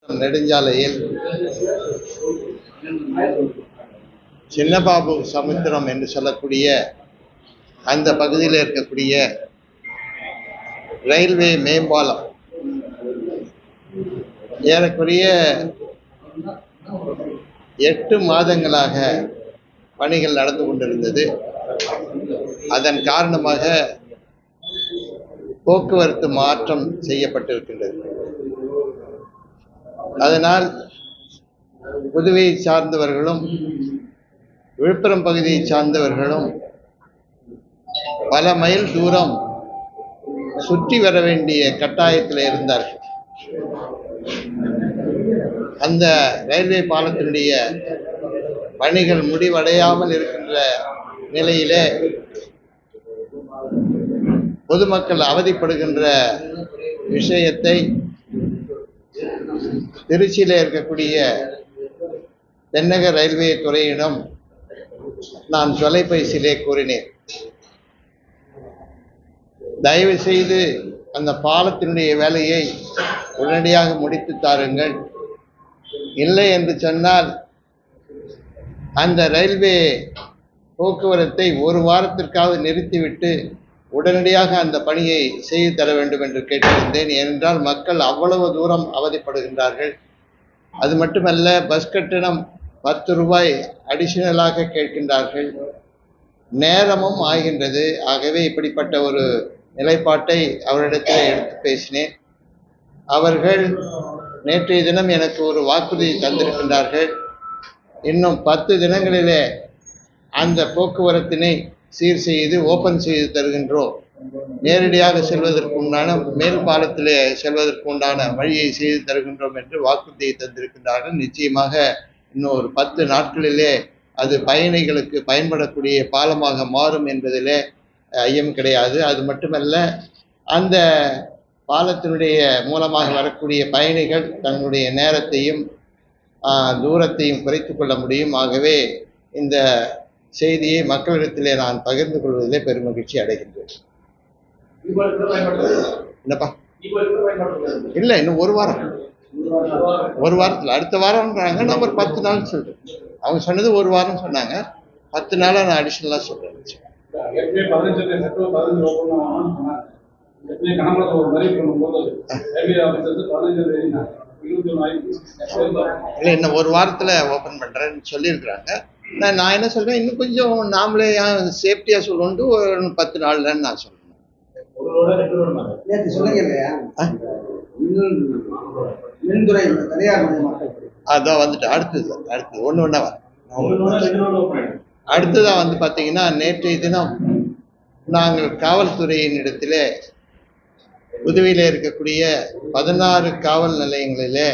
நெடுஞ்சாலையில் சின்னபாபு சமுத்திரம் என்று சொல்லக்கூடிய அந்த பகுதியில் இருக்கக்கூடிய ரயில்வே மேம்பாலம் ஏறக்குறைய எட்டு மாதங்களாக பணிகள் நடந்து கொண்டிருந்தது அதன் காரணமாக போக்குவரத்து மாற்றம் செய்யப்பட்டிருக்கின்றது அதனால் புதுவையை சார்ந்தவர்களும் விழுப்புரம் பகுதியை சார்ந்தவர்களும் பல மைல் தூரம் சுற்றி வர வேண்டிய கட்டாயத்தில் இருந்தார்கள் அந்த ரயில்வே பாலத்தினுடைய பணிகள் முடிவடையாமல் இருக்கின்ற நிலையிலே பொதுமக்கள் அவதிப்படுகின்ற விஷயத்தை திருச்சியில் இருக்கக்கூடிய தென்னக ரயில்வே துறையிடம் நான் தொலைபேசியிலே கூறினேன் தயவு செய்து அந்த பாலத்தினுடைய வேலையை உடனடியாக முடித்து தாருங்கள் இல்லை என்று சொன்னால் அந்த ரயில்வே போக்குவரத்தை ஒரு வாரத்திற்காவது நிறுத்திவிட்டு உடனடியாக அந்த பணியை செய்து தர வேண்டும் என்று கேட்டிருந்தேன் ஏனென்றால் மக்கள் அவ்வளவு தூரம் அவதிப்படுகின்றார்கள் அது மட்டுமல்ல பஸ் கட்டணம் பத்து ரூபாய் அடிஷனலாக கேட்கின்றார்கள் நேரமும் ஆகின்றது ஆகவே இப்படிப்பட்ட ஒரு நிலைப்பாட்டை அவரிடத்தில் எடுத்து பேசினேன் அவர்கள் நேற்றைய தினம் எனக்கு ஒரு வாக்குறுதி தந்திருக்கின்றார்கள் இன்னும் பத்து தினங்களிலே அந்த போக்குவரத்தினை சீர் செய்து ஓப்பன் செய்து தருகின்றோம் நேரடியாக செல்வதற்கு உண்டான மேல் பாலத்திலே செல்வதற்கு உண்டான வழியை செய்து தருகின்றோம் என்று வாக்குறுதியை தந்திருக்கின்றார்கள் நிச்சயமாக இன்னும் ஒரு பத்து நாட்களிலே அது பயணிகளுக்கு பயன்படக்கூடிய பாலமாக மாறும் என்பதிலே ஐயம் கிடையாது அது மட்டுமல்ல அந்த பாலத்தினுடைய மூலமாக வரக்கூடிய பயணிகள் தங்களுடைய நேரத்தையும் தூரத்தையும் குறைத்து கொள்ள முடியும் ஆகவே இந்த செய்தியை மக்களிடத்திலே நான் பகிர்ந்து கொள்வதிலே பெருமகிழ்ச்சி அடைகின்றேன் என்னப்பா இல்லை இன்னும் ஒரு வாரம் ஒரு வாரத்தில் அடுத்த வாரம்ன்றாங்க நான் ஒரு பத்து நாள் சொல்றேன் அவங்க சொன்னது ஒரு வாரம் சொன்னாங்க பத்து நாளாக நான் அடிஷ்னலாக சொல்கிறேன் ஏற்கனவே பதினஞ்சு செப்டம்பர் பதினஞ்சு ஓப்பன் ஆகணும்னு சொன்னாங்க ஏற்கனவே கனமரத்தில் ஒரு மாதிரி பண்ணும்போது ரயில்வே ஆஃபீஸ் வந்து பதினஞ்சு தேதி இருபத்தி ஒன்று ஆயிரத்தி இல்லை இன்னும் ஒரு வாரத்தில் ஓப்பன் பண்ணுறேன்னு சொல்லியிருக்கிறாங்க நான் நான் என்ன சொல்கிறேன் இன்னும் கொஞ்சம் நாமளே சேஃப்டியாக சொல்லணுன்ட்டு ஒரு பத்து நாள்லன்னு நான் சொல்கிறேன் ஒரு ரோட ரெண்டு ரோடு மாதிரி நேற்று சொன்னீங்க இல்லையா மின் மின்துறை தனியார் மயமாக்கல் அதான் வந்துட்டு அடுத்தது அடுத்தது ஒன்று ஒன்றா ஒரு ரோட ரெண்டு ரோடு ஓப்பன் ஆயிடும் அடுத்ததாக வந்து பார்த்தீங்கன்னா நேற்றைய தினம் நாங்கள் காவல்துறையின் இடத்திலே புதுவையில் இருக்கக்கூடிய பதினாறு காவல் நிலையங்களிலே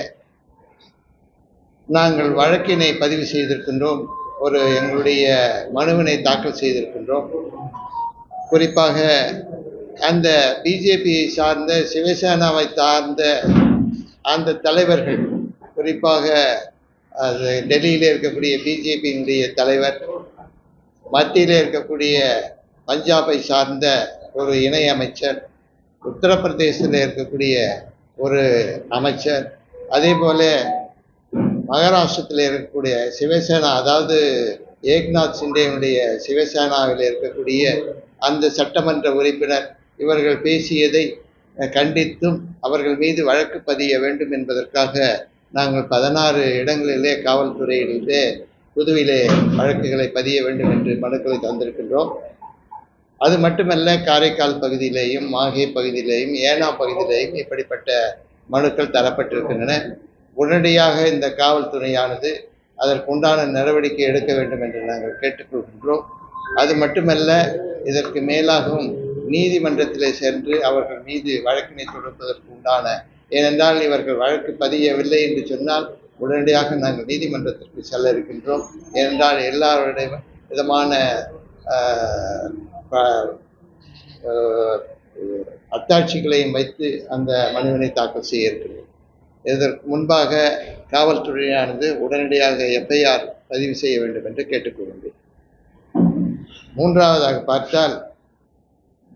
நாங்கள் வழக்கினை பதிவு செய்திருக்கின்றோம் ஒரு எங்களுடைய மனுவினை தாக்கல் செய்திருக்கின்றோம் குறிப்பாக அந்த பிஜேபியை சார்ந்த சிவசேனாவை சார்ந்த அந்த தலைவர்கள் குறிப்பாக அது டெல்லியில் இருக்கக்கூடிய பிஜேபியினுடைய தலைவர் மத்தியில் இருக்கக்கூடிய பஞ்சாபை சார்ந்த ஒரு இணை அமைச்சர் உத்தரப்பிரதேசத்தில் இருக்கக்கூடிய ஒரு அமைச்சர் அதே போல மகாராஷ்டிரத்தில் இருக்கக்கூடிய சிவசேனா அதாவது ஏக்நாத் சிண்டேனுடைய சிவசேனாவில் இருக்கக்கூடிய அந்த சட்டமன்ற உறுப்பினர் இவர்கள் பேசியதை கண்டித்தும் அவர்கள் மீது வழக்கு பதிய வேண்டும் என்பதற்காக நாங்கள் பதினாறு இடங்களிலே காவல்துறையிலே புதுவிலே வழக்குகளை பதிய வேண்டும் என்று மனுக்களை தந்திருக்கின்றோம் அது மட்டுமல்ல காரைக்கால் பகுதியிலேயும் மாஹே பகுதியிலேயும் ஏனா பகுதியிலேயும் இப்படிப்பட்ட மனுக்கள் தரப்பட்டிருக்கின்றன உடனடியாக இந்த காவல்துறையானது அதற்குண்டான நடவடிக்கை எடுக்க வேண்டும் என்று நாங்கள் கேட்டுக்கொள்கின்றோம் அது மட்டுமல்ல இதற்கு மேலாகவும் நீதிமன்றத்திலே சென்று அவர்கள் மீது வழக்கினை தொடுப்பதற்கு உண்டான ஏனென்றால் இவர்கள் வழக்கு பதியவில்லை என்று சொன்னால் உடனடியாக நாங்கள் நீதிமன்றத்திற்கு செல்ல இருக்கின்றோம் ஏனென்றால் எல்லாருடைய விதமான ஆஹ், ப- ஆஹ், அத்தாட்சிகளையும் வைத்து அந்த மனுவினை தாக்கல் செய்ய இருக்கிறோம் இதற்கு முன்பாக காவல்துறையானது உடனடியாக எஃப்ஐஆர் பதிவு செய்ய வேண்டும் என்று கேட்டுக்கொள்கின்றேன் மூன்றாவதாக பார்த்தால்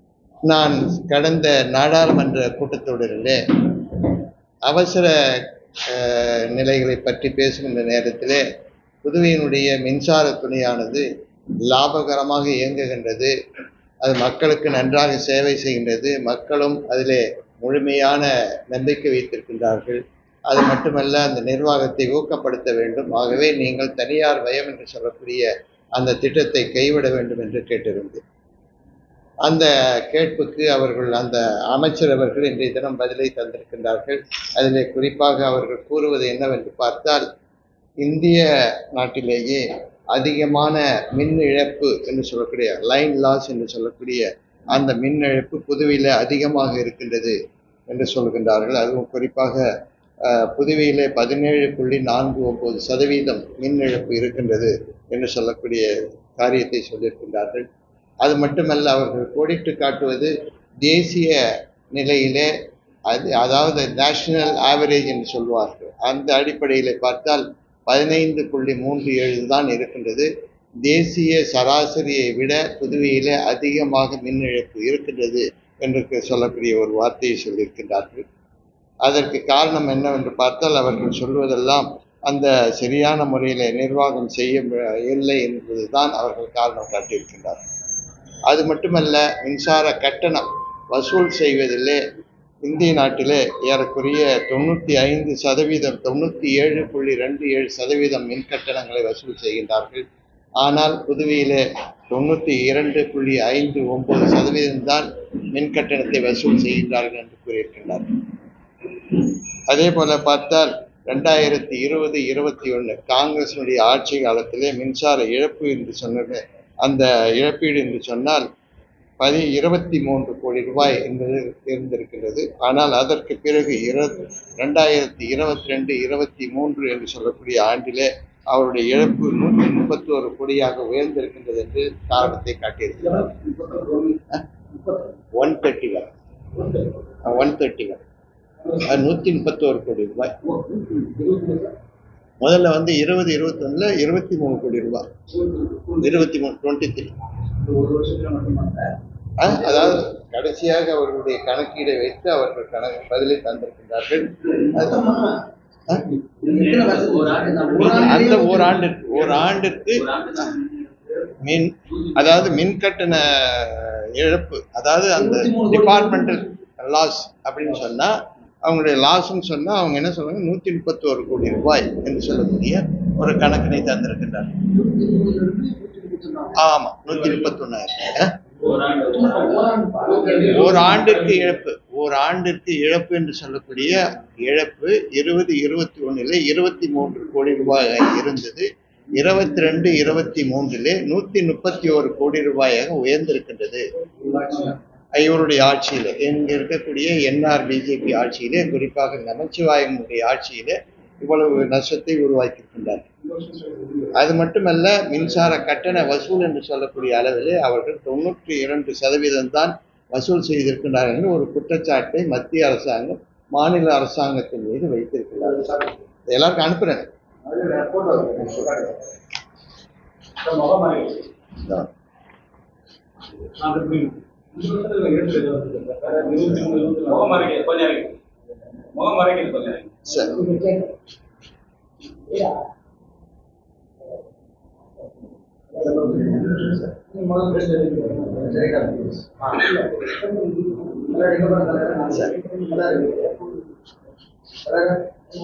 நான் கடந்த நாடாளுமன்ற கூட்டத்தொடரிலே அவசர அஹ், நிலைகளை பற்றி பேசுகின்ற நேரத்திலே புதுவையினுடைய மின்சார துணையானது லாபகரமாக இயங்குகின்றது அது மக்களுக்கு நன்றாக சேவை செய்கின்றது மக்களும் அதிலே முழுமையான நம்பிக்கை வைத்திருக்கின்றார்கள் அது மட்டுமல்ல அந்த நிர்வாகத்தை ஊக்கப்படுத்த வேண்டும் ஆகவே நீங்கள் தனியார் மயம் என்று சொல்லக்கூடிய அந்த திட்டத்தை கைவிட வேண்டும் என்று கேட்டிருந்தேன் அந்த கேட்புக்கு அவர்கள் அந்த அமைச்சர் அவர்கள் இன்றைய தினம் பதிலை தந்திருக்கின்றார்கள் அதிலே குறிப்பாக அவர்கள் கூறுவது என்னவென்று பார்த்தால் இந்திய நாட்டிலேயே அதிகமான மின் இழப்பு என்று சொல்லக்கூடிய லைன் லாஸ் என்று சொல்லக்கூடிய அந்த மின் இழப்பு புதுவையில் அதிகமாக இருக்கின்றது என்று சொல்கின்றார்கள் அதுவும் குறிப்பாக அஹ், புதுவையிலே பதினேழு புள்ளி நான்கு ஒன்பது சதவீதம் மின் இழப்பு இருக்கின்றது என்று சொல்லக்கூடிய காரியத்தை சொல்லியிருக்கின்றார்கள் அது மட்டுமல்ல அவர்கள் கோடிட்டு காட்டுவது தேசிய நிலையிலே அது அதாவது நேஷனல் ஆவரேஜ் என்று சொல்வார்கள் அந்த அடிப்படையில் பார்த்தால் பதினைந்து புள்ளி மூன்று ஏழு தான் இருக்கின்றது தேசிய சராசரியை விட புதுவையிலே அதிகமாக மின் இழப்பு இருக்கின்றது என்று சொல்லக்கூடிய ஒரு வார்த்தையை சொல்லியிருக்கின்றார்கள் அதற்கு காரணம் என்னவென்று பார்த்தால் அவர்கள் சொல்வதெல்லாம் அந்த சரியான முறையில் நிர்வாகம் செய்ய மு- இல்லை என்பதுதான் அவர்கள் காரணம் காட்டியிருக்கின்றார்கள் அது மட்டுமல்ல மின்சார கட்டணம் வசூல் செய்வதிலே இந்திய நாட்டிலே ஏறக்குறைய தொண்ணூற்றி ஐந்து சதவீதம் தொண்ணூற்றி ஏழு புள்ளி ரெண்டு ஏழு சதவீதம் மின் கட்டணங்களை வசூல் செய்கின்றார்கள் ஆனால் புதுவையிலே தொண்ணூற்றி இரண்டு புள்ளி ஐந்து ஒன்பது சதவீதம் தான் மின் கட்டணத்தை வசூல் செய்கின்றார்கள் என்று கூறியிருக்கின்றார்கள் அதே போல பார்த்தால் ரெண்டாயிரத்தி இருபது இருபத்தி ஒன்று காங்கிரசினுடைய ஆட்சி காலத்திலே மின்சார இழப்பு என்று சொன்னது அந்த இழப்பீடு என்று சொன்னால் பதி இருபத்தி மூன்று கோடி ரூபாய் என்பது இருந்திருக்கின்றது ஆனால் அதற்கு பிறகு இர ரெண்டாயிரத்தி இருபத்தி ரெண்டு இருபத்தி மூன்று என்று சொல்லக்கூடிய ஆண்டிலே அவருடைய இழப்பு நூற்றி முப்பத்தோரு கோடியாக உயர்ந்திருக்கின்றது என்று காரணத்தை காட்டியிருக்கிறார் one thirty one one thirty one அது நூற்றி முப்பத்தோரு கோடி ரூபாய் முதல்ல வந்து இருபது இருபத்தொன்னுல இருபத்தி மூணு கோடி ரூபாய் இருபத்தி மூணு டுவெண்ட்டி த்ரீ அதாவது கடைசியாக அவர்களுடைய கணக்கீடை வைத்து அவர்கள் கணக்கு பதிலை தந்திருக்கின்றார்கள் அது- ஆ? எத்தனை வருஷத்துக்கு ஒரு ஆண்டு தான்? ஒரு அந்த ஆண்டுலயே ஓராண்டிற்கு ஓராண்டிற்கு மின் அதாவது மின் கட்டண இழப்பு அதாவது அந்த 23 கோடி. டிபார்ட்மெண்டல் லாஸ் அப்படின்னு சொன்னா அவங்களுடைய லாஸ்ன்னு சொன்னா அவங்க என்ன சொல்றாங்க நூத்தி முப்பத்தோரு கோடி ரூபாய் என்று சொல்லக்கூடிய ஒரு கணக்கினை தந்திருக்கின்றார் இருபத்தி மூணுல இருந்து நூத்தி முப்பத்தொன்னாயிரம். ஆமா நூத்தி முப்பத்தொன்னாயிரம் ஓராண்டு பாருங்க. ஒரு ஆண்டிற்கு இழப்பு ஒரு ஆண்டிற்கு இழப்பு என்று சொல்லக்கூடிய இழப்பு இருபது இருபத்தி ஒண்ணுல இருபத்தி மூன்று கோடி ரூபாய் இருந்தது இருபத்தி ரெண்டு இருபத்தி மூன்றிலே நூத்தி முப்பத்தி ஒரு கோடி ரூபாயாக உயர்ந்திருக்கின்றது இவருடைய ஆட்சியில இங்க இருக்கக்கூடிய என்ஆர் பிஜேபி ஆட்சியிலே குறிப்பாக நமச்சிவாயனுடைய ஆட்சியிலே இவ்வளவு நஷ்டத்தை உருவாக்கியிருக்கின்றார் அது மட்டுமல்ல மின்சார கட்டண வசூல் என்று சொல்லக்கூடிய அளவிலே அவர்கள் தொண்ணூற்றி இரண்டு சதவீதம் தான் வசூல் செய்திருக்கின்றார்கள் என்று ஒரு குற்றச்சாட்டை மத்திய அரசாங்கம் மாநில அரசாங்கத்தின் மீது வைத்திருக்கிறார்கள் இதை எல்லாருக்கும் அனுப்புறேன் அதுல photo இருக்கு. முகமாரி இதான். நான் இப்படி இந்த வருஷத்துல எடுத்து இருபத்தி மூணு இருபத்தி நாலு. முகம் மறைக்கிறது கொஞ்சம் இருக்கு. முகம் மறைக்கிறது கொஞ்சம் இருக்கு. சரி நீ முதல்ல பேசுறது சரிக்கா? ஆ. நல்லா இருக்கு, நல்லா இருக்கு. நல்லா இருக்கு. அழகா.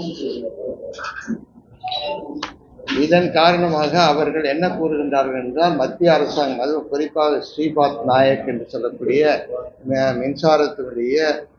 இதன் காரணமாக அவர்கள் என்ன கூறுகின்றார்கள் என்றால் மத்திய அரசாங்கம் அதுவும் குறிப்பாக ஸ்ரீபாத் நாயக் என்று சொல்லக்கூடிய ம- மின்சாரத்தினுடைய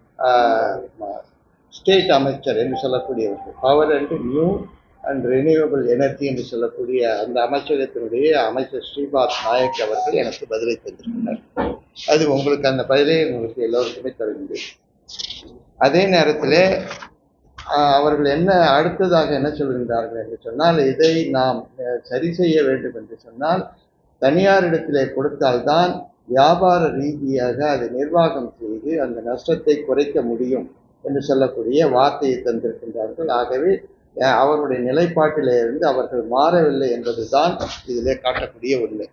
ஸ்டேட் அமைச்சர் என்று சொல்லக்கூடியவர்கள் power and new and renewable energy என்று சொல்லக்கூடிய அந்த அமைச்சகத்தினுடைய அமைச்சர் ஸ்ரீபாத் நாயக் அவர்கள் எனக்கு பதிலை தந்திருக்கிறார் அது உங்களுக்கு அந்த பதிலை உங்களுக்கு எல்லோருக்குமே தருகின்றேன் அதே நேரத்திலே ஆஹ், அவர்கள் என்ன அடுத்ததாக என்ன சொல்கின்றார்கள் என்று சொன்னால் இதை நாம் அஹ், சரி செய்ய வேண்டும் என்று சொன்னால் தனியாரிடத்திலே கொடுத்தால்தான் வியாபார ரீதியாக அதை நிர்வாகம் செய்து அந்த நஷ்டத்தை குறைக்க முடியும் என்று சொல்லக்கூடிய வார்த்தையை தந்திருக்கின்றார்கள் ஆகவே அஹ், அவருடைய நிலைப்பாட்டிலே இருந்து அவர்கள் மாறவில்லை என்பதுதான் இதிலே காட்டக்கூடிய உண்மை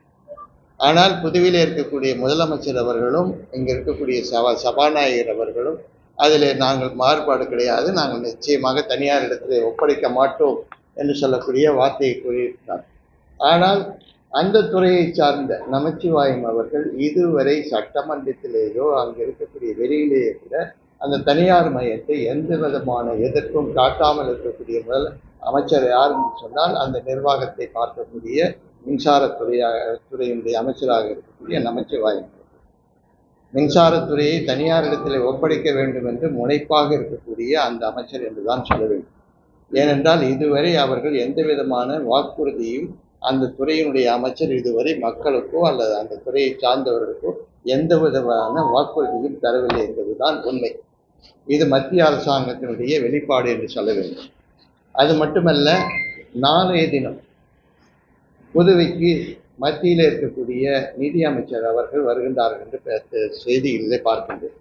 ஆனால் புதுவையில் இருக்கக்கூடிய முதலமைச்சர் அவர்களும் இங்கே இருக்கக்கூடிய சபா சபாநாயகர் அவர்களும் அதில் நாங்கள் மாறுபாடு கிடையாது நாங்கள் நிச்சயமாக தனியார் இடத்திலே ஒப்படைக்க மாட்டோம் என்று சொல்லக்கூடிய வார்த்தையை கூறியிருக்கிறார் ஆனால் அந்த துறையை சார்ந்த நமச்சிவாயம் அவர்கள் இதுவரை சட்டமன்றத்திலேயோ அங்கே இருக்கக்கூடிய வெளியிலேயே கூட அந்த தனியார் மையத்தை எந்த விதமான எதிர்ப்பும் காட்டாமல் இருக்கக்கூடிய முதல் அமைச்சர் யாருன்னு சொன்னால் அந்த நிர்வாகத்தை பார்க்கக்கூடிய மின்சாரத்துறையாக துறையினுடைய அமைச்சராக இருக்கக்கூடிய நமச்சிவாயம் அவர்கள். மின்சாரத்துறையை தனியார் இடத்தில் ஒப்படைக்க வேண்டும் என்று முனைப்பாக இருக்கக்கூடிய அந்த அமைச்சர் என்றுதான் சொல்ல வேண்டும் ஏனென்றால் இதுவரை அவர்கள் எந்த விதமான வாக்குறுதியும் அந்த துறையினுடைய அமைச்சர் இதுவரை மக்களுக்கோ அல்லது அந்த துறையை சார்ந்தவர்களுக்கோ எந்த விதமான வாக்குறுதியும் தரவில்லை என்பதுதான் உண்மை இது மத்திய அரசாங்கத்தினுடைய வெளிப்பாடு என்று சொல்ல வேண்டும் அது மட்டுமல்ல நாளைய தினம் புதுவைக்கு மத்தியில் இருக்கக்கூடிய நிதி அமைச்சர் அவர்கள் வருகின்றார்கள் என்று பே- செய்திகளிலே பார்க்கின்றேன்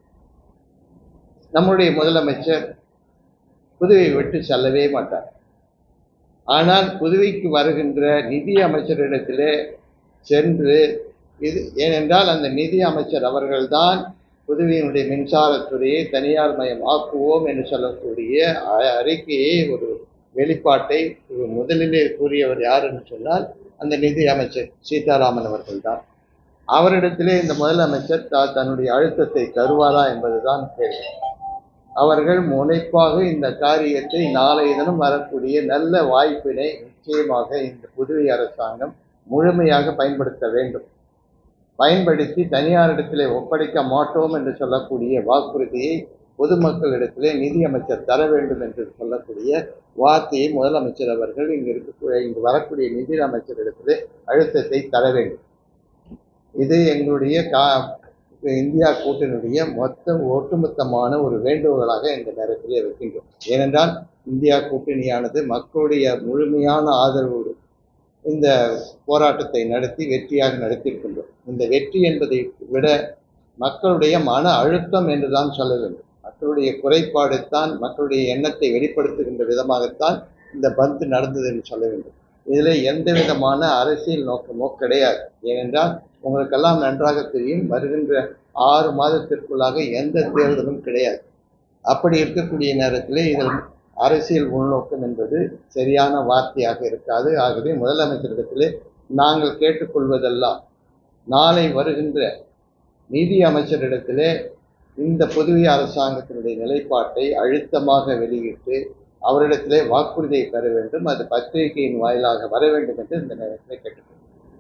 நம்முடைய முதலமைச்சர் புதுவை விட்டு செல்லவே மாட்டார் ஆனால் புதுவைக்கு வருகின்ற நிதி அமைச்சரிடத்திலே சென்று இது ஏனென்றால் அந்த நிதி அமைச்சர் அவர்கள்தான் புதுவையினுடைய மின்சாரத்துறையை தனியார் மயம் ஆக்குவோம் என்று சொல்லக்கூடிய அ- அறிக்கையை ஒரு வெளிப்பாட்டை முதலிலே கூறியவர் யார் என்று சொன்னால் அந்த நிதி அமைச்சர் சீதாராமன் அவர்கள்தான் அவரிடத்திலே இந்த முதலமைச்சர் த- தன்னுடைய அழுத்தத்தை தருவாரா என்பதுதான் கேள்வி அவர்கள் முனைப்பாக இந்த காரியத்தை நாளைய தினம் வரக்கூடிய நல்ல வாய்ப்பினை நிச்சயமாக இந்த புதுவை அரசாங்கம் முழுமையாக பயன்படுத்த வேண்டும் பயன்படுத்தி தனியாரிடத்திலே ஒப்படைக்க மாட்டோம் என்று சொல்லக்கூடிய வாக்குறுதியை பொதுமக்களிடத்திலே நிதியமைச்சர் தர வேண்டும் என்று சொல்லக்கூடிய வார்த்தையை முதலமைச்சர் அவர்கள் இங்கு இருக்கக்கூடிய இங்கு வரக்கூடிய நிதி அமைச்சரிடத்திலே அழுத்தத்தை தர வேண்டும் இது எங்களுடைய கா இந்தியா கூட்டணியுடைய மொத்த ஒட்டுமொத்தமான ஒரு வேண்டுகோளாக இந்த நேரத்திலே வைக்கின்றோம் ஏனென்றால் இந்தியா கூட்டணியானது மக்களுடைய முழுமையான ஆதரவோடு இந்த போராட்டத்தை நடத்தி வெற்றியாக நடத்தியிருக்கின்றோம் இந்த வெற்றி என்பதை விட மக்களுடைய மன அழுத்தம் என்றுதான் சொல்ல வேண்டும் மக்களுடைய குறைபாடு தான் மக்களுடைய எண்ணத்தை வெளிப்படுத்துகின்ற விதமாகத்தான் இந்த பந்து நடந்தது என்று சொல்ல வேண்டும் இதில் எந்த விதமான அரசியல் நோக்கமோ கிடையாது ஏனென்றால் உங்களுக்கெல்லாம் நன்றாக தெரியும் வருகின்ற ஆறு மாதத்திற்குள்ளாக எந்த தேர்தலும் கிடையாது அப்படி இருக்கக்கூடிய நேரத்தில் இதில் அரசியல் உள்நோக்கம் என்பது சரியான வார்த்தையாக இருக்காது ஆகவே முதலமைச்சரிடத்திலே நாங்கள் கேட்டுக்கொள்வதெல்லாம் நாளை வருகின்ற நிதி அமைச்சரிடத்திலே இந்த புதுவை அரசாங்கத்தினுடைய நிலைப்பாட்டை அழுத்தமாக வெளியிட்டு அவரிடத்திலே வாக்குறுதியை பெற வேண்டும் அது பத்திரிகையின் வாயிலாக வர வேண்டும் என்று இந்த நேரத்தில் கேட்டுக்கொள்கிறேன்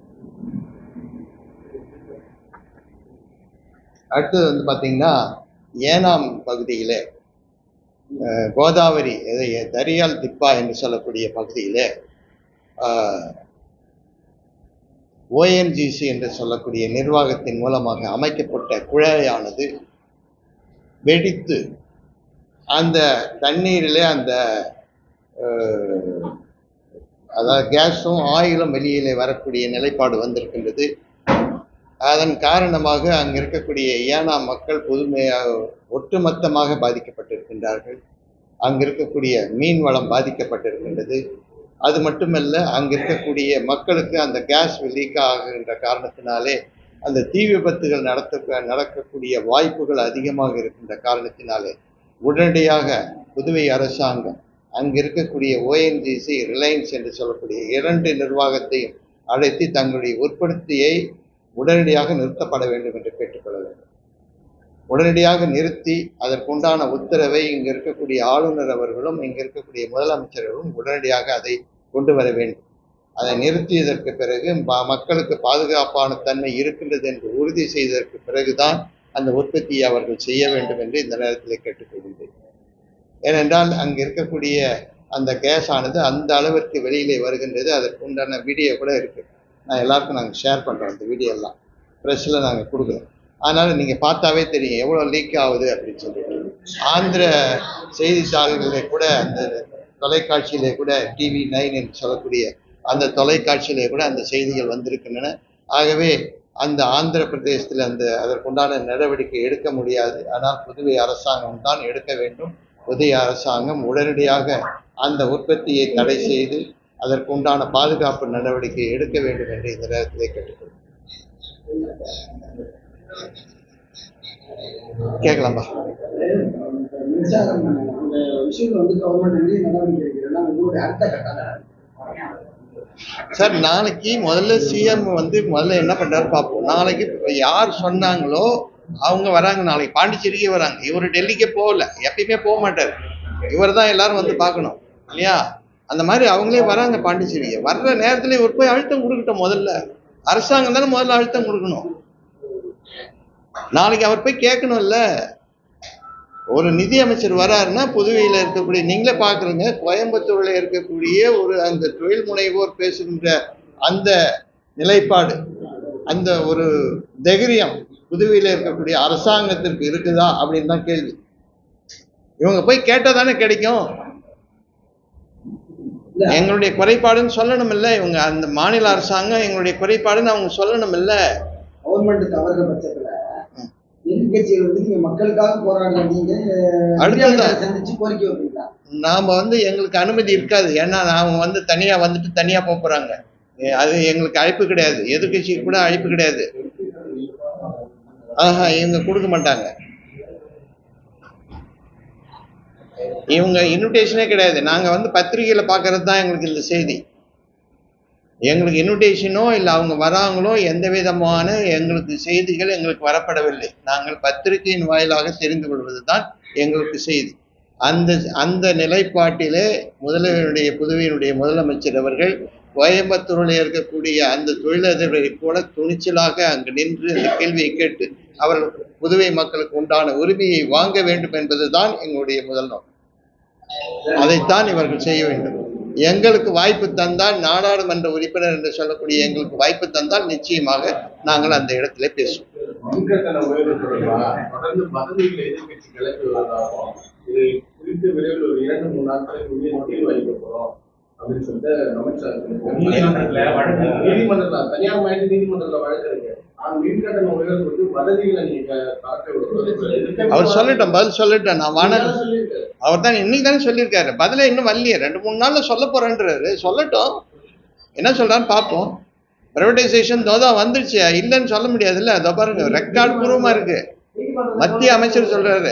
அடுத்தது வந்து பார்த்தீங்கன்னா ஏனாம் பகுதியிலே அஹ், கோதாவரி இதை தரியால் திப்பா என்று சொல்லக்கூடிய பகுதியிலே ஓஎன்ஜிசி என்று சொல்லக்கூடிய நிர்வாகத்தின் மூலமாக அமைக்கப்பட்ட குழாயானது வெடித்து அந்த தண்ணீரிலே அந்த அஹ், அதாவது கேஸும் ஆயிலும் வெளியிலே வரக்கூடிய நிலைப்பாடு வந்திருக்கின்றது அதன் காரணமாக அங்கு இருக்கக்கூடிய ஏனா மக்கள் புதுமையாக ஒட்டுமொத்தமாக பாதிக்கப்பட்டிருக்கின்றார்கள் அங்கு இருக்கக்கூடிய மீன் வளம் பாதிக்கப்பட்டிருக்கின்றது அது மட்டுமல்ல அங்கு இருக்கக்கூடிய மக்களுக்கு அந்த கேஸ் லீக் ஆகின்ற காரணத்தினாலே அந்த தீ விபத்துகள் நடத்த நடக்கக்கூடிய வாய்ப்புகள் அதிகமாக இருக்கின்ற காரணத்தினாலே உடனடியாக புதுவை அரசாங்கம் அங்கு இருக்கக்கூடிய ஓஎன்ஜிசி ரிலையன்ஸ் என்று சொல்லக்கூடிய இரண்டு நிர்வாகத்தையும் அழைத்து தங்களுடைய உற்பத்தியை உடனடியாக நிறுத்தப்பட வேண்டும் என்று கேட்டுக்கொள்ள வேண்டும் உடனடியாக நிறுத்தி அதற்குண்டான உத்தரவை இங்கு இருக்கக்கூடிய ஆளுநர் அவர்களும் இங்கு இருக்கக்கூடிய முதலமைச்சர்களும் உடனடியாக அதை கொண்டு வர வேண்டும் அதை நிறுத்தியதற்கு பிறகு ம- மக்களுக்கு பாதுகாப்பான தன்மை இருக்கின்றது என்று உறுதி செய்ததற்கு பிறகுதான் அந்த உற்பத்தியை அவர்கள் செய்ய வேண்டும் என்று இந்த நேரத்தில் கேட்டுக்கொள்கின்றேன் ஏனென்றால் அங்கு இருக்கக்கூடிய அந்த கேஸ் ஆனது அந்த அளவிற்கு வெளியிலே வருகின்றது அதற்கு உண்டான வீடியோ கூட இருக்கு நான் எல்லாருக்கும் நாங்கள் ஷேர் பண்ணுறோம் அந்த வீடியோ எல்லாம் ப்ரெஸ்ஸில் நாங்கள் கொடுக்குறோம் அதனால் நீங்கள் பார்த்தாவே தெரியும் எவ்வளோ லீக் ஆகுது அப்படின்னு சொல்லிட்டு ஆந்திர செய்தித்தாள்களிலே கூட அந்த தொலைக்காட்சியிலே கூட டிவி நைன் என்று சொல்லக்கூடிய அந்த தொலைக்காட்சியிலே கூட அந்த செய்திகள் வந்திருக்கின்றன ஆகவே அந்த ஆந்திர பிரதேசத்தில் அந்த அதற்குண்டான நடவடிக்கை எடுக்க முடியாது ஆனால் புதுவை அரசாங்கம் தான் எடுக்க வேண்டும் புதிய அரசாங்கம் உடனடியாக அந்த உற்பத்தியை தடை செய்து அதற்குண்டான பாதுகாப்பு நடவடிக்கை எடுக்க வேண்டும் என்று இந்த நேரத்திலே கேட்டுக்கொள்கிறேன் கேட்கலாம்பா மின்சாரம் அந்த விஷயங்கள் வந்து கவர்மெண்ட் வந்து நடவடிக்கை எடுக்கிறதுனா உங்களுடைய அடுத்த கட்டம் சார் நாளைக்கு முதல்ல சிஎம் வந்து முதல்ல என்ன பண்றாரு பார்ப்போம் நாளைக்கு யார் சொன்னாங்களோ அவங்க வராங்க நாளைக்கு பாண்டிச்சேரிக்கே வராங்க இவர் டெல்லிக்கே போகல எப்பயுமே போக மாட்டார் இவர் தான் எல்லாரும் வந்து பார்க்கணும் இல்லையா அந்த மாதிரி அவங்களே வராங்க பாண்டிச்சேரிக்கு வர்ற நேரத்துல இவர் போய் அழுத்தம் கொடுக்கட்டும் முதல்ல அரசாங்கம் தானே முதல்ல அழுத்தம் கொடுக்கணும் நாளைக்கு அவர் போய் கேட்கணும்ல ஒரு நிதி அமைச்சர் வராருன்னா புதுவையில் இருக்கக்கூடிய நீங்களே பார்க்குறீங்க கோயம்புத்தூர்ல இருக்கக்கூடிய ஒரு அந்த தொழில் முனைவோர் பேசுகின்ற அந்த நிலைப்பாடு அந்த ஒரு தைரியம் புதுவையில் இருக்கக்கூடிய அரசாங்கத்திற்கு இருக்குதா அப்படின்னு தான் கேள்வி இவங்க போய் கேட்டால் தானே கிடைக்கும் எங்களுடைய குறைபாடுன்னு சொல்லணும் இல்ல இவங்க அந்த மாநில அரசாங்கம் எங்களுடைய குறைபாடுன்னு அவங்க சொல்லணும் இல்ல கவர்மெண்ட் தவறுற பட்சத்துல எதிர்கட்சிகள் வந்து நீங்க மக்களுக்காக போராடுற நீங்க அடுத்தது- இந்தியாவை சந்திச்சு கோரிக்கை வைப்பீங்களா நாம வந்து எங்களுக்கு அனுமதி இருக்காது ஏன்னா அவங்க வந்து தனியா வந்துட்டு தனியா போக போறாங்க ஏ, அது எங்களுக்கு அழைப்பு கிடையாது எதிர்கட்சிக்கு கூட அழைப்பு கிடையாது ஆஹா இவங்க கொடுக்க மாட்டாங்க இவங்க இன்விடேஷனே கிடையாது நாங்க வந்து பத்திரிகையில பார்க்கறது தான் எங்களுக்கு இந்த செய்தி எங்களுக்கு இன்விடேஷனோ இல்லை அவங்க வராங்களோ எந்த விதமான எங்களுக்கு செய்திகள் எங்களுக்கு வரப்படவில்லை நாங்கள் பத்திரிகையின் வாயிலாக தெரிந்து கொள்வது தான் எங்களுக்கு செய்தி அந்த அந்த நிலைப்பாட்டிலே முதல்வருடைய புதுவையினுடைய முதலமைச்சர் அவர்கள் கோயம்புத்தூரில் இருக்கக்கூடிய அந்த தொழிலதிபரை போல துணிச்சலாக அங்கு நின்று அந்த கேள்வியை கேட்டு அவர்கள் புதுவை மக்களுக்கு உண்டான உரிமையை வாங்க வேண்டும் என்பதுதான் எங்களுடைய முதல் நோக்கம் அதைத்தான் இவர்கள் செய்ய வேண்டும் எங்களுக்கு வாய்ப்பு தந்தால் நாடாளுமன்ற உறுப்பினர் என்று சொல்லக்கூடிய எங்களுக்கு வாய்ப்பு தந்தால் நிச்சயமாக நாங்கள் அந்த இடத்திலே பேசுவோம் மின்கட்டண உயர்வு தொடர்பாக தொடர்ந்து பதவியில் எதிர்க்கட்சி கிளப்பி வருவதாகவும் இது குறித்து விரைவில் ஒரு இரண்டு மூணு நாட்களுக்கு உள்ளே தீர்வு அளிக்க போறோம் அப்படின்னு சொல்லிட்டு அமைச்சர் நீதிமன்றத்துல வழக்கு இருக்கு. நீதிமன்றத்துல தனியார் மயக்க நீதிமன்றத்துல வழக்கு இருக்கு ஆனா மின்கட்டண உயர்வு குறித்து பதவிகளை நீங்க தாக்க விடுவது அவர் சொல்லட்டும் பதில் சொல்லட்டும் நான் வான சொல்லியிருக்காரு அவர் தான் இன்னைக்கு தானே சொல்லியிருக்காரு பதில இன்னும் வரலையே ரெண்டு மூணு நாள்ல சொல்ல போறேன்றாரு சொல்லட்டும் என்ன சொல்றான்னு பார்ப்போம் பிரைவேடைசேஷன் தோதா வந்துருச்சு இல்லைன்னு சொல்ல முடியாதுல்ல அதோ பாருங்க ரெக்கார்ட் பூர்வமா இருக்கு மத்திய அமைச்சர் சொல்றாரு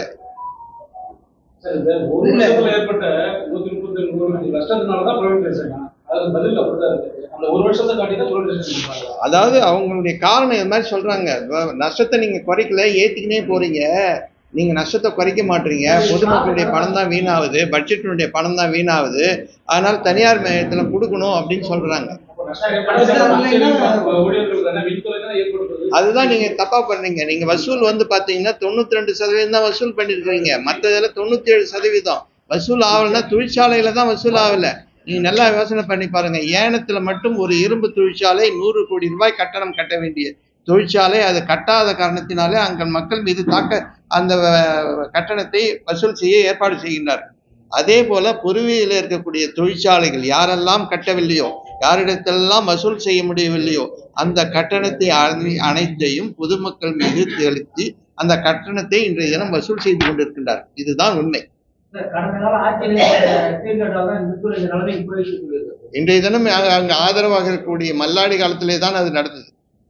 சார், இந்த ஒரு வருஷத்துல ஏற்பட்ட நூத்தி முப்பத்தி ரெண்டு கோடி நஷ்டத்தினாலதான் பிரைவேடைசேஷன் அது பதில் அப்படிதான் இருக்கு அந்த ஒரு வருஷத்தை காட்டி தான் பிரைவேடைசேஷன் பண்றாங்க அதாவது அவங்களுடைய காரணம் இது மாதிரி சொல்றாங்க வ- நஷ்டத்தை நீங்க குறைக்கல ஏத்திக்கினே போறீங்க நீங்க நஷ்டத்தை குறைக்க மாட்டீங்க பொதுமக்களுடைய பணம் தான் வீணாகுது பட்ஜெட்டினுடைய பணம் தான் வீணாகுது அதனால தனியார் மையத்துல கொடுக்கணும் அப்படின்னு சொல்றாங்க அப்ப நஷ்டம் ஏற்படுத்தி ஊழியர்கள் தானே மின்துறை தானே ஏற்படுத்துது அதுதான் நீங்க தப்பா பண்ணீங்க நீங்க வசூல் வந்து பாத்தீங்கன்னா தொண்ணூத்தி ரெண்டு சதவீதம் தான் வசூல் பண்ணிருக்கீங்க மத்த இதுல தொண்ணூத்தி ஏழு சதவீதம் வசூல் ஆகலைன்னா தொழிற்சாலையில தான் வசூல் ஆகல நீங்க நல்லா யோசனை பண்ணி பாருங்க ஏனத்துல மட்டும் ஒரு இரும்பு தொழிற்சாலை நூறு கோடி ரூபாய் கட்டணம் கட்ட வேண்டிய தொழிற்சாலை அது கட்டாத காரணத்தினாலே அங்க மக்கள் மீது தாக்க அந்த அஹ், கட்டணத்தை வசூல் செய்ய ஏற்பாடு செய்கின்றார் அதே போல பொறுவியில் இருக்கக்கூடிய தொழிற்சாலைகள் யாரெல்லாம் கட்டவில்லையோ யாரிடத்தெல்லாம் வசூல் செய்ய முடியவில்லையோ அந்த கட்டணத்தை அனை- அனைத்தையும் பொதுமக்கள் மீது செலுத்தி அந்த கட்டணத்தை இன்றைய தினம் வசூல் செய்து கொண்டிருக்கின்றார் இதுதான் உண்மை கடந்த கால ஆட்சியில தீர்க்கட்டால் தான் இந்த துறை இந்த நிலைமை போயிட்டு இன்றைய தினம் அங்க அங்க ஆதரவாக இருக்கக்கூடிய மல்லாடி காலத்திலே தான் அது நடந்தது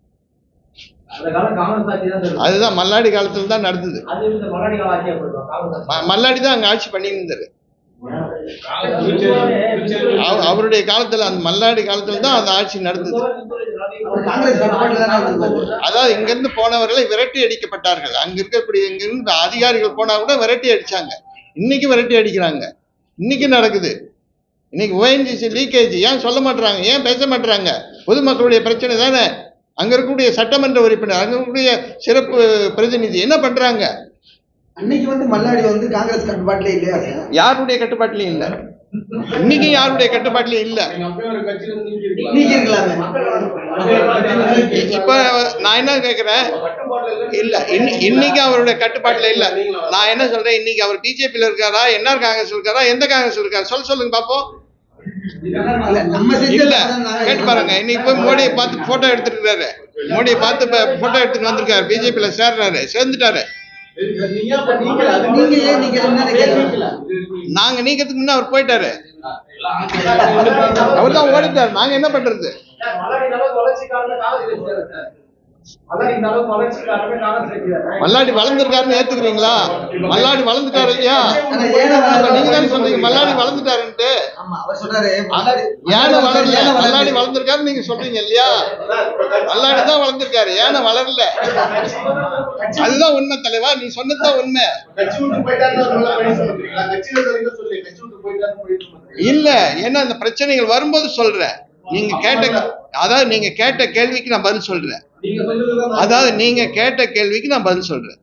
அந்த காலம் காங்கிரஸ் ஆட்சி தான் இருக்கு. அதுதான் மல்லாடி காலத்துல தான் நடந்தது அது இந்த மகாடி கால ஆட்சியா போயிடும் காங்கிரஸ் ஆட்சி. ம- மல்லாடி தான் அங்க ஆட்சி பண்ணிட்டு இருந்தாரு புதுச்சேரி- புதுச்சேரி- அவ- அவருடைய காலத்துல அந்த மல்லாடி காலத்துல தான் அந்த ஆட்சி நடந்தது இந்த துறை இந்த நிலைமை அவர் காங்கிரஸ் கட்டுப்பாட்டுல தானே இருந்திருக்காரு. அதாவது இங்கிருந்து போனவர்களை விரட்டி அடிக்கப்பட்டார்கள் அங்க இருக்கக்கூடிய இங்கிருந்து அதிகாரிகள் போனா கூட விரட்டி அடிச்சாங்க இன்னைக்கு விரட்டி அடிக்கிறாங்க இன்னைக்கு நடக்குது இன்னைக்கு ஓஎன்ஜிசி லீக்கேஜ் ஏன் சொல்ல மாட்றாங்க ஏன் பேச மாட்றாங்க பொதுமக்களுடைய பிரச்சனை தானே அங்க இருக்கக்கூடிய சட்டமன்ற உறுப்பினர் அங்க இருக்கக்கூடிய சிறப்பு பிரதிநிதி என்ன பண்றாங்க அன்னைக்கு வந்து மல்லாடி வந்து காங்கிரஸ் கட்டுப்பாட்டுல இல்லையா சார் யாருடைய கட்டுப்பாட்டிலையும் இல்ல இன்னைக்கு யாருடைய கட்டுப்பாட்டிலையும் இல்ல நீங்க அப்பவே ஒரு கட்சியில இருந்து நீக்கி இருக்கலாம் நீக்கி இருக்கலாமே இ- இப்ப நான் என்ன கேக்குறேன் இல்ல இன்னி- இன்னைக்கு அவருடைய கட்டுப்பாட்டுல இல்ல நான் என்ன சொல்றேன் இன்னைக்கு அவர் பிஜேபியில இருக்காரா என்ஆர் காங்கிரஸ் இருக்காரா எந்த காங்கிரஸ் இருக்காரு சொல்ல சொல்லுங்க பாப்போம் இல்ல, நம்ம இல்ல செஞ்சதுல தான் நாங்க கேட்டு பாருங்க இன்னைக்கு போய் மோடியை பார்த்து போட்டோ எடுத்துட்டு இருக்காரு மோடியை பார்த்து போட்டோ எடுத்துட்டு வந்திருக்காரு பிஜேபியில சேர்றாரு சேர்ந்துட்டாரு நீங்க அப்ப நீக்கல அது நீங்க ஏன் நீங்க என்ன கேட்கல நாங்க நீக்கிறதுக்கு முன்ன அவர் போயிட்டாரு அவர் தான் ஓடிட்டாரு நாங்க என்ன பண்றது மகாடி கால வளர்ச்சி காலம் காங்கிரஸ் ஆட்சி தான் சார் அதான் இந்த அளவுக்கு வளர்ச்சி காரணமே காங்கிரஸ் கட்சி தான் மல்லாடி வளர்ந்துருக்காருன்னு ஏத்துக்கிறீங்களா மல்லாடி வளர்ந்துட்டாரு இல்லையா ஆனா ஏன அப்ப நீங்க தானே சொல்றீங்க மல்லாடி வளர்ந்துட்டாருன்ட்டு ஆமா அவர் சொல்றாரு மல்லாடி யானை வளரல ஏன மல்லாடி வளர்ந்து- வளர்ந்துருக்காருன்னு நீங்க சொல்றீங்க இல்லையா மல்லாடி தான் வளர்ந்துருக்காரு யானை வளரல அதுதான் உண்மை தலைவா நீ சொன்னதுதான் உண்மை கட்சி விட்டு போயிட்டாருன்னு ஒரு நல்ல பழி சொல்றீங்களா கட்சியில சொல்றீங்க சொல்லி கட்சி விட்டு போயிட்டாருன்னு பழி சொல்றீங்க இல்ல ஏன்னா அந்த பிரச்சனைகள் வரும்போது சொல்றேன் நீங்க கேட்ட அதாவது நீங்க கேட்ட கேள்விக்கு நான் பதில் சொல்றேன் நீங்க சொல்றதுதான் அதாவது நீங்க கேட்ட கேள்விக்கு நான் பதில் சொல்றேன்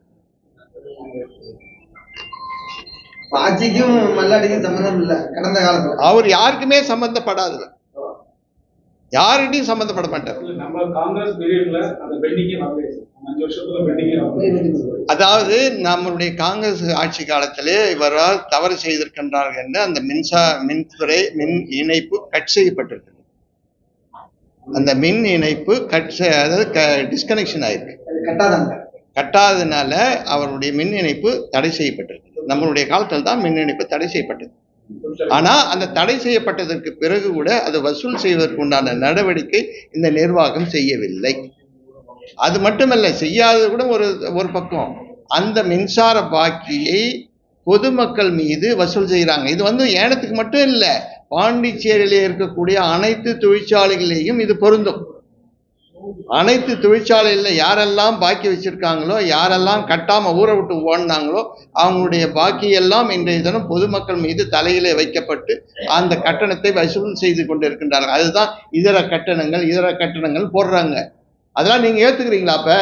ஆட்சிக்கும் மல்லாடிக்கும் சம்பந்தம் இல்ல கடந்த காலத்துல அவர் யாருக்குமே சம்பந்தப்படாதவர் யார்கிட்டயும் சம்பந்தப்பட மாட்டார் இல்ல, நம்ம காங்கிரஸ் பீரியட்ல அந்த பெண்டிங்கே வரல அஞ்சு வருஷத்துல பெண்டிங்கே வரல அதாவது நம்மளுடைய காங்கிரஸ் ஆட்சி காலத்திலே இவரால் தவறு செய்திருக்கின்றார்கள் என்று அந்த மின்சா மின்துறை மின் இணைப்பு கட் செய்யப்பட்டிருக்கு அந்த மின் இணைப்பு கட் செ- அதாவது டிஸ்கனெக்ஷன் ஆயிருக்கு அது கட்டாதாங்க கட்டாததுனால அவருடைய மின் இணைப்பு தடை செய்யப்பட்டிருக்கு நம்மளுடைய காலத்தில் தான் மின் இணைப்பு தடை செய்யப்பட்டது ஆனா அந்த தடை செய்யப்பட்டதற்கு பிறகு கூட அதை வசூல் செய்வதற்கு உண்டான நடவடிக்கை இந்த நிர்வாகம் செய்யவில்லை அது மட்டுமல்ல செய்யாதது கூட ஒரு ஒரு பக்கம் அந்த மின்சார பாக்கியை பொதுமக்கள் மீது வசூல் செய்கிறாங்க இது வந்து ஏனத்துக்கு மட்டும் இல்லை பாண்டிச்சேரியிலே இருக்கக்கூடிய அனைத்து தொழிற்சாலைகளிலேயும் இது பொருந்தும் அனைத்து தொழிற்சாலையில் யாரெல்லாம் பாக்கி வச்சிருக்காங்களோ யாரெல்லாம் கட்டாம ஊரை விட்டு ஓடினாங்களோ அவங்களுடைய பாக்கி எல்லாம் இன்றைய தினம் பொதுமக்கள் மீது தலையிலே வைக்கப்பட்டு அந்த கட்டணத்தை வசூல் செய்து கொண்டிருக்கின்றார்கள் அதுதான் இதர கட்டணங்கள் இதர கட்டணங்கள் போடுறாங்க அதெல்லாம் நீங்க ஏத்துக்கிறீங்களா அப்ப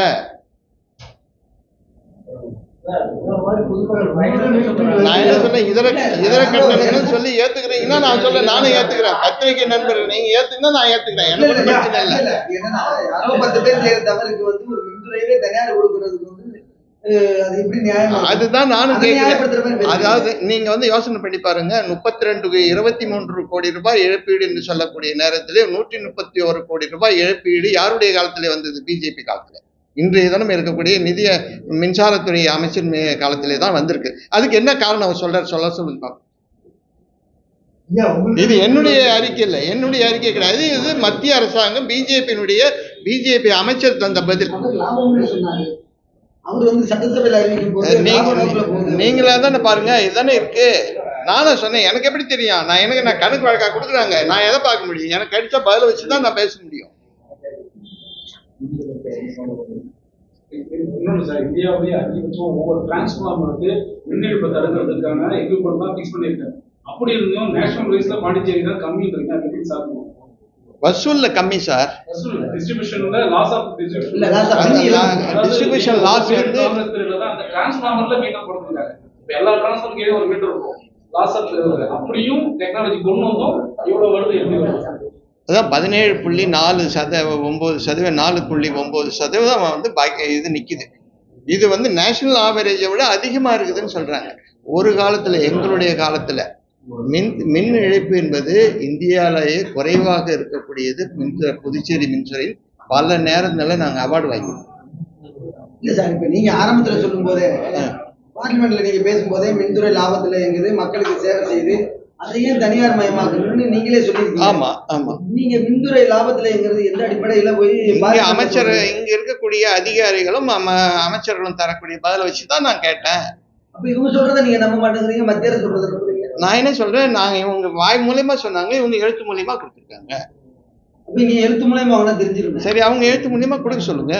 நான் என்ன சொன்னேன் இதர இதர கட்டணங்கள் சொல்லி ஏத்துக்கிறீங்கன்னா நான் சொல்ல நானும் ஏத்துக்கிறேன் பத்திரிகை நண்பர் நீங்க ஏத்துக்கினா நான் ஏத்துக்கிறேன் எனக்கு ஒண்ணும் பிரச்சனை இல்லை இல்ல, என்னன்னா யாரோ பத்து பேர் செய்யற தவறுக்கு வந்து ஒரு மின்துறையவே தனியார் கொடுக்கறதுக்கு வந்து அஹ், அது எப்படி நியாயமா இருக்கும்? அதுதான் நானும் அதை நியாயப்படுத்துற மாதிரி கேட்கிறேன் பேசுறீங்க. அதாவது நீங்க வந்து யோசனை பண்ணி பாருங்க முப்பத்தி ரெண்டு இருபத்தி மூன்று கோடி ரூபாய் இழப்பீடு என்று சொல்லக்கூடிய நேரத்திலே நூற்றி முப்பத்தி ஒரு கோடி ரூபாய் இழப்பீடு யாருடைய காலத்திலே வந்தது பிஜேபி காலத்துல இன்றைய தினம் இருக்கக்கூடிய நிதிய மின்சாரத்துறை அமைச்சர் மே- காலத்திலே தான் வந்திருக்கு அதுக்கு என்ன காரணம் அவர் சொல்றாரு சொல்ல சொல்லுங்க பாப்போம். ஐயா, உங்களுக்கு இது என்னுடைய அறிக்கை இல்லை என்னுடைய அறிக்கை கிடையாது இது மத்திய அரசாங்கம் பிஜேபியினுடைய பிஜேபி அமைச்சர் தந்த பதில் அவர் லாபம்னு சொன்னாரு அவர் வந்து சட்டசபையில அறிவிக்கும் போது நீங்க லாப நோக்குல போகுது. நீங்களா தானே பாருங்க இதுதானே இருக்கு நானும் சொன்னேன் எனக்கு எப்படி தெரியும் நான் எனக்கு நான் கணக்கு வழக்கா கொடுக்குறாங்க நான் எதை பார்க்க முடியும் எனக்கு கிடைச்ச பதில வச்சு தான் நான் பேச முடியும் இன்னொன்று சார் இந்தியாவிலேயே அதிகபட்சம் ஒவ்வொரு டிரான்ஸ்ஃபார்மருக்கு மின்னெடுப்பை தடுக்கிறதுக்கான எக்யூப்மெண்ட் தான் ஃபிக்ஸ் பண்ணியிருக்காங்க அப்படி இருந்தும் நேஷனல் வைஸ்ல பாண்டிச்சேரி தான் கம்மி இருக்கு அது எப்படி சாத்தியம் வசூல்ல கம்மி சார் டிஸ்ட்ரிபியூஷன்ல லாஸ் ஆஃப் இல்ல, loss of- distribution distribution loss வந்து- அந்த டிரான்ஸ்ஃபார்மர்ல மீட்டர் போட்டுருக்காங்க இப்ப எல்லா டிரான்ஸ்ஃபார்மருக்கு ஒரு மீட்டர் இருக்கும் லாஸ் ஆஃப் அப்படியும் டெக்னாலஜி கொண்டு வந்தோம் இவ்வளவு வருது எப்படி வருது அதான் பதினேழு புள்ளி நாலு சத ஒன்பது சதவீதம் நாலு புள்ளி ஒன்பது சதவீதம் வந்து பாக்கி இது நிக்குது இது வந்து நேஷனல் ஆவரேஜை விட அதிகமா இருக்குதுன்னு சொல்றாங்க ஒரு காலத்துல எங்களுடைய காலத்துல மின் மின் இழப்பு என்பது இந்தியாவிலேயே குறைவாக இருக்கக்கூடியது மின்துறை புதுச்சேரி மின்துறையில் பல நேரங்கள்ல நாங்க அவார்டு வாங்கியிருக்கோம் இல்ல சார் இப்ப நீங்க ஆரம்பத்துல சொல்லும் போதே பார்லிமெண்ட்ல நீங்க பேசும்போதே மின்துறை லாபத்துல எங்குது மக்களுக்கு சேவை செய்து அதை ஏன் தனியார் மயமாக்கணும்னு நீங்களே சொல்லியிருக்கீங்க ஆமா ஆமா நீங்க மின்துறை லாபத்துல எங்கிறது எந்த அடிப்படையில போய் இங்க பார்லிமெண்ட்ல அமைச்சர் சொல்றீங்க? இங்க இருக்கக்கூடிய அதிகாரிகளும் அம- அமைச்சர்களும் தரக்கூடிய பதில வச்சுதான் நான் கேட்டேன் அப்ப இவங்க சொல்றதை நீங்க நம்ப மாட்டேங்கிறீங்க மத்திய அரசு சொல்றதை நம்புறீங்க நான் என்ன சொல்றேன் நாங்க இவங்க வாய் மூலியமா சொன்னாங்க இவங்க எழுத்து மூலியமா கொடுத்துருக்காங்க அப்ப இங்க எழுத்து மூலயமா அவனா தெரிஞ்சிருங்க சரி அவங்க எழுத்து மூலியமா கொடுக்க சொல்லுங்க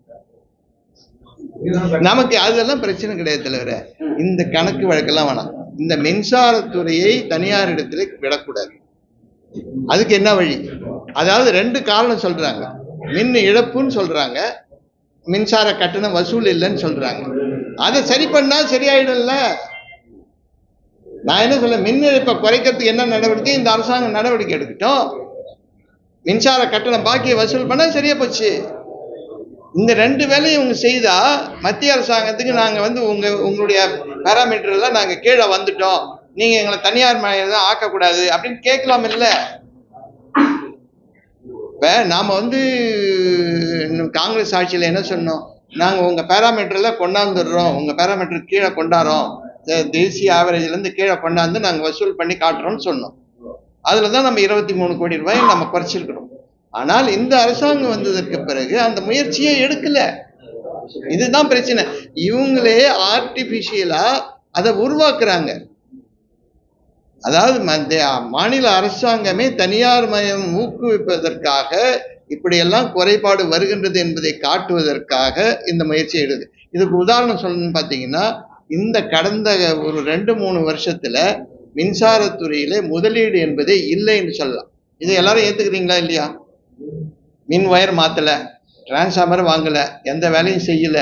நமக்கு அதெல்லாம் பிரச்சனை கிடையாது தலைவரே இந்த கணக்கு வழக்கெல்லாம் வேணாம் இந்த மின்சாரத்துறையை தனியார் இடத்துல விடக்கூடாது அதுக்கு என்ன வழி அதாவது ரெண்டு காரணம் சொல்றாங்க மின் இழப்புன்னு சொல்றாங்க மின்சார கட்டணம் வசூல் இல்லைன்னு சொல்றாங்க அதை சரி பண்ணா சரியாயிடும்ல நான் என்ன சொல்ல மின் இழப்பை குறைக்கிறதுக்கு என்ன நடவடிக்கை இந்த அரசாங்கம் நடவடிக்கை எடுக்கட்டும் மின்சார கட்டணம் பாக்கியை வசூல் பண்ணா சரியா போச்சு இந்த ரெண்டு வேலையும் இவங்க செய்தா மத்திய அரசாங்கத்துக்கு நாங்க வந்து உங்க உங்களுடைய பேராமீட்டர் எல்லாம் நாங்க கீழே வந்துட்டோம் நீங்க எங்களை தனியார் மயம் தான் ஆக்கக்கூடாது அப்படின்னு கேட்கலாம் இல்ல இப்ப நாம வந்து இன்னும் காங்கிரஸ் ஆட்சியில என்ன சொன்னோம் நாங்க உங்க பேராமீட்டர்ல கொண்டாந்துடுறோம் உங்க பேராமீட்டர் கீழே கொண்டாடுறோம் தே- தேசிய ஆவரேஜ்ல இருந்து கீழே கொண்டாந்து நாங்க வசூல் பண்ணி காட்டுறோம்னு சொன்னோம் அதுல தான் நம்ம இருபத்தி மூணு கோடி ரூபாய் நம்ம குறைச்சிருக்கிறோம் ஆனால் இந்த அரசாங்கம் வந்ததற்கு பிறகு அந்த முயற்சியை எடுக்கல இதுதான் பிரச்சனை இவங்களே ஆர்டிபிஷியலா அதை உருவாக்குறாங்க அதாவது மத்திய மாநில அரசாங்கமே தனியார் மயம் ஊக்குவிப்பதற்காக இப்படியெல்லாம் குறைபாடு வருகின்றது என்பதை காட்டுவதற்காக இந்த முயற்சி எடுது இதுக்கு உதாரணம் சொல்லணும்னு பார்த்தீங்கன்னா இந்த கடந்த ஒரு ரெண்டு மூணு வருஷத்துல மின்சாரத்துறையில முதலீடு என்பதே இல்லைன்னு சொல்லலாம் இது எல்லாரும் ஏத்துக்கிறீங்களா இல்லையா மின் ஒயர் மாத்தல டிரான்ஸ்ஃபார்மர் வாங்கல எந்த வேலையும் செய்யல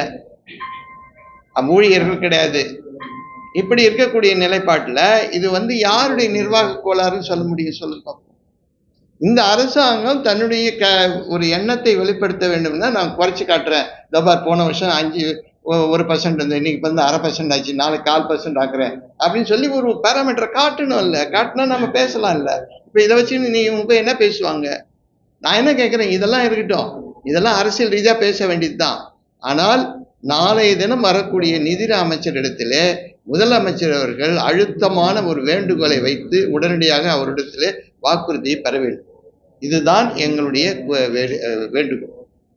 அஹ் ஊழியர்கள் கிடையாது இப்படி இருக்கக்கூடிய நிலைப்பாட்டுல இது வந்து யாருடைய நிர்வாக கோளாறுன்னு சொல்ல முடியும் சொல்லுங்க பார்ப்போம். இந்த அரசாங்கம் தன்னுடைய க ஒரு எண்ணத்தை வெளிப்படுத்த வேண்டும்னா நான் குறைச்சி காட்டுறேன் தபார் போன வருஷம் அஞ்சு ஒ- ஒரு பர்சன்ட் இருந்தது இன்னைக்கு வந்து அரை பர்சன்ட் ஆச்சு நாளைக்கு கால் பர்சன்ட் ஆக்குறேன் அப்படின்னு சொல்லி ஒரு பேராமீட்டர் காட்டணும் இல்ல காட்டினா நம்ம பேசலாம் இல்ல இப்ப இதை வச்சு நீ இவங்க என்ன பேசுவாங்க நான் என்ன கேட்குறேன் இதெல்லாம் இருக்கட்டும் இதெல்லாம் அரசியல் ரீதியா பேச வேண்டியதுதான் ஆனால் நாளைய தினம் வரக்கூடிய நிதி அமைச்சரிடத்திலே முதலமைச்சர் அவர்கள் அழுத்தமான ஒரு வேண்டுகோளை வைத்து உடனடியாக அவரிடத்திலே வாக்குறுதியை பெற வேண்டும் இதுதான் எங்களுடைய கு- வே- அஹ் வேண்டுகோள்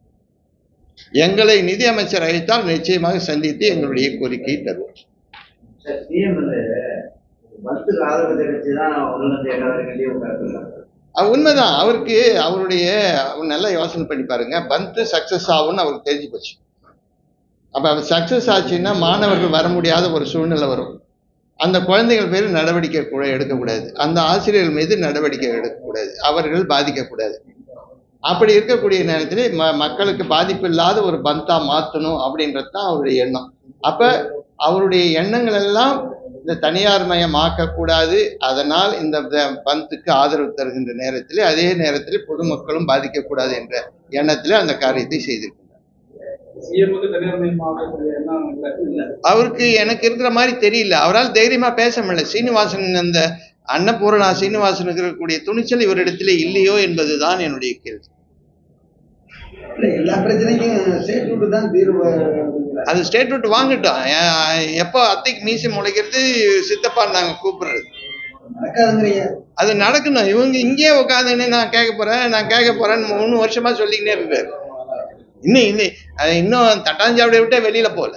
எங்களை நிதி அமைச்சர் அழைத்தால் நிச்சயமாக சந்தித்து எங்களுடைய கோரிக்கையை தருவோம் சிஎம் வந்து பஸ்ஸுக்கு ஆதரவு தெரிவிச்சு தான் உள்ளத்தை எல்லாரும் கண்டிப்பாக உட்காந்துருக்காங்க அது உண்மைதான் அவருக்கு அவருடைய அவர் நல்லா யோசனை பண்ணி பாருங்க பந்த் சக்சஸ் ஆகும்னு அவருக்கு தெரிஞ்சு போச்சு அப்ப அவர் சக்சஸ் ஆச்சுன்னா மாணவர்கள் வர முடியாத ஒரு சூழ்நிலை வரும் அந்த குழந்தைகள் பேர் நடவடிக்கை கூட எடுக்கக்கூடாது அந்த ஆசிரியர்கள் மீது நடவடிக்கை எடுக்கக்கூடாது அவர்கள் பாதிக்கக்கூடாது அப்படி இருக்கக்கூடிய நேரத்தில் ம மக்களுக்கு பாதிப்பு இல்லாத ஒரு பந்தா மாற்றணும் அப்படின்றது தான் அவருடைய எண்ணம் அப்ப அவருடைய எண்ணங்கள் எல்லாம் இந்த தனியார் மயம் ஆக்கக்கூடாது அதனால் இந்த ப- பந்துக்கு ஆதரவு தருகின்ற நேரத்தில் அதே நேரத்தில் பொதுமக்களும் பாதிக்கக்கூடாது என்ற எண்ணத்தில் அந்த காரியத்தை செய்திருக்கிறார் சிஎம் வந்து தனியார் மயமாக்கக்கூடிய எண்ணம் இல்லை இல்லை அவருக்கு எனக்கு இருக்கிற மாதிரி தெரியல அவரால் தைரியமா பேச முடியல சீனிவாசன் அந்த அன்னபூரணா சீனிவாசனுக்கு இருக்கக்கூடிய துணிச்சல் இவரிடத்திலே இல்லையோ என்பதுதான் என்னுடைய கேள்வி இல்ல, எல்லா பிரச்சனைக்கும் ஸ்டேட் விட்டு தான் தீர்வு அப்படிங்கிறார். அது ஸ்டேட் விட்டு வாங்கட்டும் எ- எப்போ அத்தைக்கு மீசி முளைக்கிறது சித்தப்பா நாங்க கூப்பிடுறது நடக்காதுங்கிறீங்க அது நடக்கணும் இவங்க இங்கேயே உட்காந்துன்னு நான் கேட்க போறேன் நான் கேட்க போறேன்னு மூணு வருஷமா சொல்லிக்கினே இருக்காரு இன்னும் இன்னும் அது இன்னும் தட்டாஞ்சாவடியை விட்டே வெளியில போகல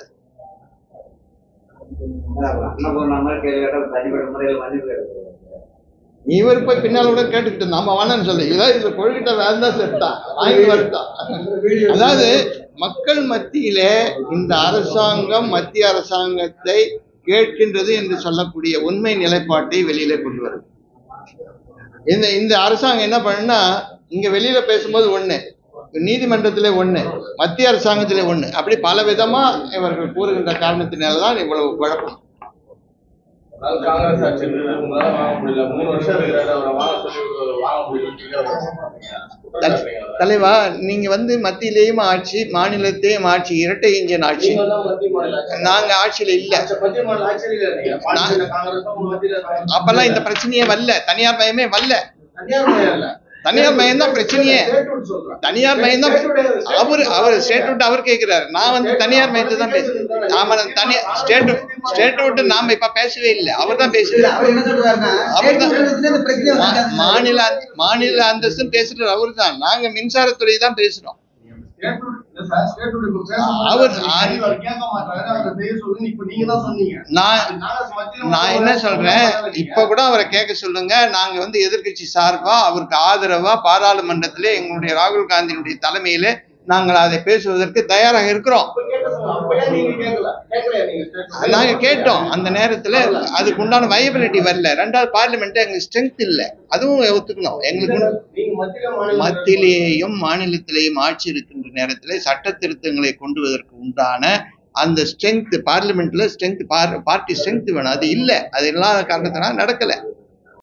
அன்னபூர்ணா மாதிரி கேள்வி கேட்டால் தனிப்பட்ட முறையில் மன்னிப்பு கேட்கணும் இவர் போய் பின்னால கூட கேட்டுக்கிட்டு நாம வேணாம்னு சொல்லி இதான் இதுல கொள்கிட்ட வேந்தா செத்தான் வாங்கி வருத்தான் அதாவது மக்கள் மத்தியிலே இந்த அரசாங்கம் மத்திய அரசாங்கத்தை கேட்கின்றது என்று சொல்லக்கூடிய உண்மை நிலைப்பாட்டை வெளியில கொண்டு வருது இந்த இந்த அரசாங்கம் என்ன பண்ணுன்னா இங்க வெளியில பேசும்போது ஒண்ணு நீதிமன்றத்திலே ஒண்ணு மத்திய அரசாங்கத்திலே ஒண்ணு அப்படி பல விதமா இவர்கள் கூறுகின்ற காரணத்தினாலதான் இவ்வளவு குழப்பம் அதாவது காங்கிரஸ் ஆட்சி இருந்தது, உங்களால வாங்க முடியல மூணு வருஷம் இருக்கிறாரு அவரை வாங்க சொல்லி வாங்க முடியலன்னு சொல்லி அவர் குற்றம் தல- சாட்டுறீங்க. தலைவா நீங்க வந்து மத்தியிலேயும் ஆட்சி மாநிலத்தையும் ஆட்சி இரட்டை இன்ஜின் ஆட்சி நீங்க தான் மத்திய மாநில ஆட்சி. நாங்க ஆட்சியில இல்ல ஆட்சி, மத்திய மாநில ஆட்சியில் இல்ல நீங்க. மாநில காங்கிரஸ் தான் மத்தியில காங்கிரஸ். அப்பெல்லாம் இந்த பிரச்சனையே வரல தனியார் மயமே வரல தனியார் மயம் இல்ல. தனியார் மயம் தான் பிரச்சனையே State wood சொல்றேன். தனியார் மயம் தான் State wood இல்ல, state அவர் wood அவர் சொல்றேன். ஸ்டேட் விட்டு அவர் கேட்கிறாரு நான் வந்து தனியார் மயத்தை தான் பேசுறேன் நாம தனியார் ஸ்டேட் ஸ்டேட் விட்டு நாம இப்ப பேசவே இல்லை அவர் தான் இல்ல, பேசுறாரு அவர் என்ன சொல்றாருன்னா அவர் ஸ்டேட் தான் விட்டு இந்த பிரச்சனை மா- வந்திருக்காது. மாநில அந்த- மாநில அந்தஸ்து பேசுறது அவர் தான் நாங்க மின்சாரத்துறை தான் பேசுறோம் State wood இல்ல சார், state wood இப்ப பேசும்போது அவர் அவர் கேட்க மாட்டாரு, அவரை செய்ய சொல்லுங்க. இப்ப நீங்க தான் சொன்னீங்க. நான் காங்கிரஸ் மத்தியில நான் என்ன சொல்றேன் இப்ப கூட அவரை கேட்க சொல்லுங்க நாங்க வந்து எதிர்க்கட்சி சார்பா அவருக்கு ஆதரவா பாராளுமன்றத்திலே எங்களுடைய ராகுல் காந்தியினுடைய தலைமையிலே நாங்கள் அதை பேசுவதற்கு தயாராக இருக்கிறோம் அப்ப கேட்க சொல்லுங்க. அப்ப ஏன் நீங்க கேட்கல? கேட்கலையா நீங்க state wood? நாங்க கேட்டோம் அந்த நேரத்துல அதுக்கு உண்டான வயபிலிட்டி வரல ரெண்டாவது பார்லிமெண்ட் எங்களுக்கு ஸ்ட்ரென்த் இல்ல அதுவும் ஒத்துக்கணும் எங்களுக்கு உண்டு. நீங்க மத்தியில மாநில மத்தியிலேயும் மாநிலத்திலேயும் ஆட்சி இருக்கின்ற நேரத்தில் சட்ட திருத்தங்களை கொண்டு வருவதற்கு உண்டான அந்த ஸ்ட்ரென்த் பார்லிமெண்ட்ல ஸ்ட்ரென்த் பார்ட்டி ஸ்ட்ரென்த் வேணும் அது இல்ல அது இல்லாத காரணத்தினால நடக்கல